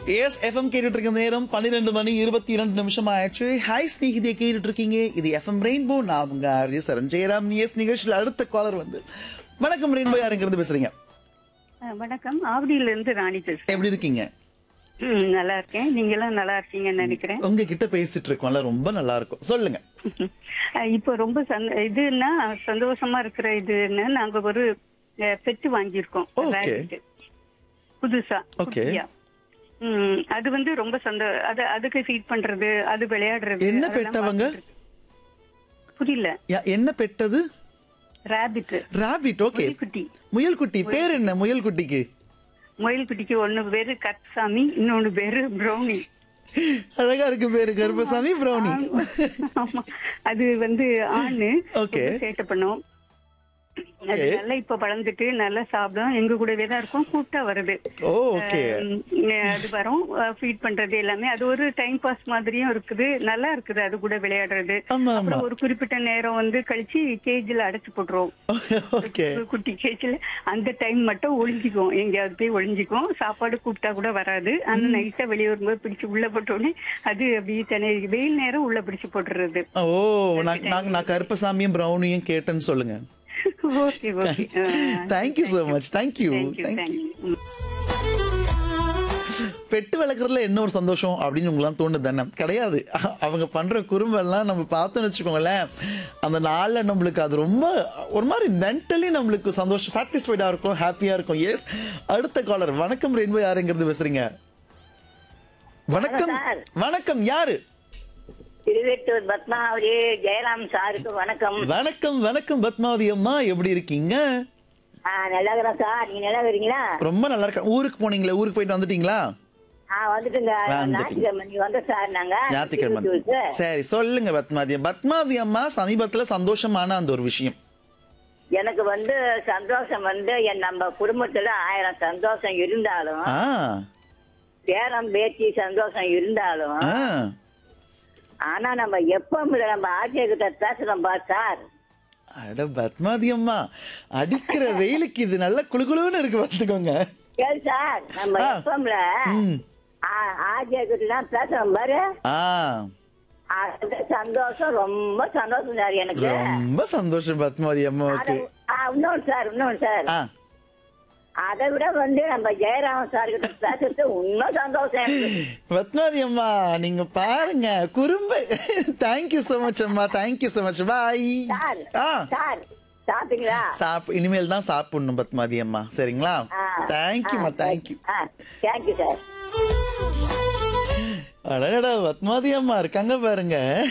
S FM கேட்டுட்டு இருக்க நேரம் பன்னிரெண்டு மணி இருபத்தி இரண்டு நிமிஷம் ஆயிடுச்சு ஹாய் ஸ்நேகிதியை கேட்டுட்டு இருக்கீங்க இது எஃப்எம் ரெயின்போ நான் உங்க ஆர்ஜி சரண் ஜெயராம் எஸ் நிகழ்ச்சியில் அடுத்த காலர் வந்து வணக்கம் ரெயின்போ யாருங்கிறது பேசுறீங்க அஹ் வணக்கம் ஆவடியில இருந்து ராணி பேசுறேன் எப்படி இருக்கீங்க ம், நல்லா இருக்கேன் நீங்க எல்லாம் நல்லா இருக்கீங்கன்னு நினைக்கிறேன் உங்ககிட்ட பேசிட்டு இருக்கோம்ல ரொம்ப நல்லா இருக்கும் சொல்லுங்க அஹ் இப்போ ரொம்ப சந்த- இதுன்னா சந்தோஷமா இருக்கிற இதுன்னு நாங்க ஒரு பெட்டு வாங்கியிருக்கோம் Okay. rabbit. புதுசா Okay. குட்டியா. ம், அது வந்து ரொம்ப சந்தோ அது அதுக்கு ஃபீட் பண்றது அது விளையாடுறது என்ன அதெல்லாம் pet அவங்க? பார்த்துட்டு இருக்கு. புரியல யா- என்ன பெட்டது ராபிட் ராபிட் ஓகே குட்டி முயல் குட்டி பேர் என்ன முயல் குட்டிக்கு முயல் குட்டிக்கு ஒண்ணு பேரு கட்சாமி இன்னொன்னு பேரு ப்ரௌனி அழகா இருக்கு பேரு கருப்பசாமி பிரௌனி ஆமா அது வந்து ஆணு Okay. ரொம்ப சேட்டை பண்ணும் அது Okay. நல்லா இப்ப வளர்ந்துட்டு நல்லா சாப்பிடும் எங்க கூடவே தான் இருக்கும் கூப்பிட்டா வருது ஓ ஓகே அஹ் அது வரும் ஃபீட் பண்றது எல்லாமே அது ஒரு டைம் பாஸ் மாதிரியும் இருக்குது நல்லா இருக்குது அது கூட விளையாடுறது ஆமா ஆமா அப்புறம் ஒரு குறிப்பிட்ட நேரம் வந்து கழிச்சு கேஜ்ல அடைச்சு போட்டுருவோம் ஓகே ஒரு குட்டி கேஜ்ல அந்த டைம் மட்டும் ஒளிஞ்சிக்கும் எங்கேயாவது போய் ஒளிஞ்சிக்கும் சாப்பாடு கூப்பிட்டா கூட வராது ஆனா நைட்டா வெளியே வரும்போது பிடிச்சு உள்ள போட்ட உடனே அது அப்படியே தனி வெயில் நேரம் உள்ள பிடிச்சு போட்டுறது ஓ நான் நான் நான் கருப்பசாமியும் பிரௌனியும் கேட்டேன்னு சொல்லுங்க okay okay thank you so much thank you thank you thank you thank you pet வளர்க்குறதுல என்ன ஒரு சந்தோஷம் அப்படின்னு உங்களாம் தோணுது தானே கிடையாது அ- அவங்க பண்ற குறும்பெல்லாம் நம்ம பார்த்தோம்னு வச்சுக்கோங்களேன் அந்த நாள்ல நம்மளுக்கு அது ரொம்ப ஒரு மாதிரி மென்டலி நம்மளுக்கு சந்தோஷம் சாட்டிஸ்ஃபைடா இருக்கும் ஹாப்பியா இருக்கும் எஸ் அடுத்த காலர் வணக்கம் ரெயின்போ யாருங்கிறது பேசுறீங்க வணக்கம் சார். வணக்கம் யாரு திருவேட்டூர் பத்மாவதி ஜெயராம் சாருக்கு வணக்கம் வணக்கம் வணக்கம் பத்மாவதி அம்மா எப்படி இருக்கீங்க ஆ, நல்லா இருக்கிறேன் சார் நீங்க நல்லா இருக்கிறீங்களா ரொம்ப நல்லா இருக்கேன் ஊருக்கு போனீங்களா ஊருக்கு போயிட்டு வந்துட்டீங்களா ஆ வந்துட்டுங்க வந்துட்டீங்க. ஞாயிற்றுக்கிழமை நீங்க வந்த சார் நாங்க ஞாயிற்றுக்கிழமை திருவெட்டூருக்கு. சரி சொல்லுங்க பத்மாதி பத்மாதி அம்மா சமீபத்துல சந்தோஷமான அந்த ஒரு விஷயம் எனக்கு வந்து சந்தோஷம் வந்து என் நம்ம குடும்பத்துல ஆயிரம் சந்தோஷம் இருந்தாலும் ஆ பேரம் பேச்சு சந்தோஷம் இருந்தாலும் ஆ ஆனா நம்ம எப்ப நம்ம ஆட்சிய கிட்ட பேசுறோம் பா சார் அட பத்மாதி அம்மா அடிக்கிற வெயிலுக்கு இது நல்ல குளுகுளுன்னு இருக்கு பார்த்துக்கோங்க கேள் சார் நம்ம ஆ. எப்பம்ல ம் ஆட்சிய கிட்ட தான் பேசுறோம் பாரு ஆ அந்த சந்தோஷம் ரொம்ப சந்தோஷம் சார் எனக்கு ரொம்ப சந்தோஷம் பத்மாதி அம்மாவுக்கு அத- ஆ, இன்னொன்னு சார் இன்னொன்னு சார் ஆ அதை விட வந்து நம்ம ஜெயராமன் சார் கிட்ட பேசுறது உண்மை சந்தோஷம் எனக்கு. பத்மாதி அம்மா நீங்க பாருங்க குறும்பு தேங்க்யூ so மச் அம்மா thank you so much bye sir ஆ சார் சாப்பிட்டீங்களா சாப் இனிமேல் தான் சாப்பிடணும் பத்மாதி அம்மா சரிங்களா தேங்க்யூம்மா தேங்க்யூ ஆ தேங்க்யூ சார் அடடா பத்மாதி அம்மா இருக்காங்க பாருங்க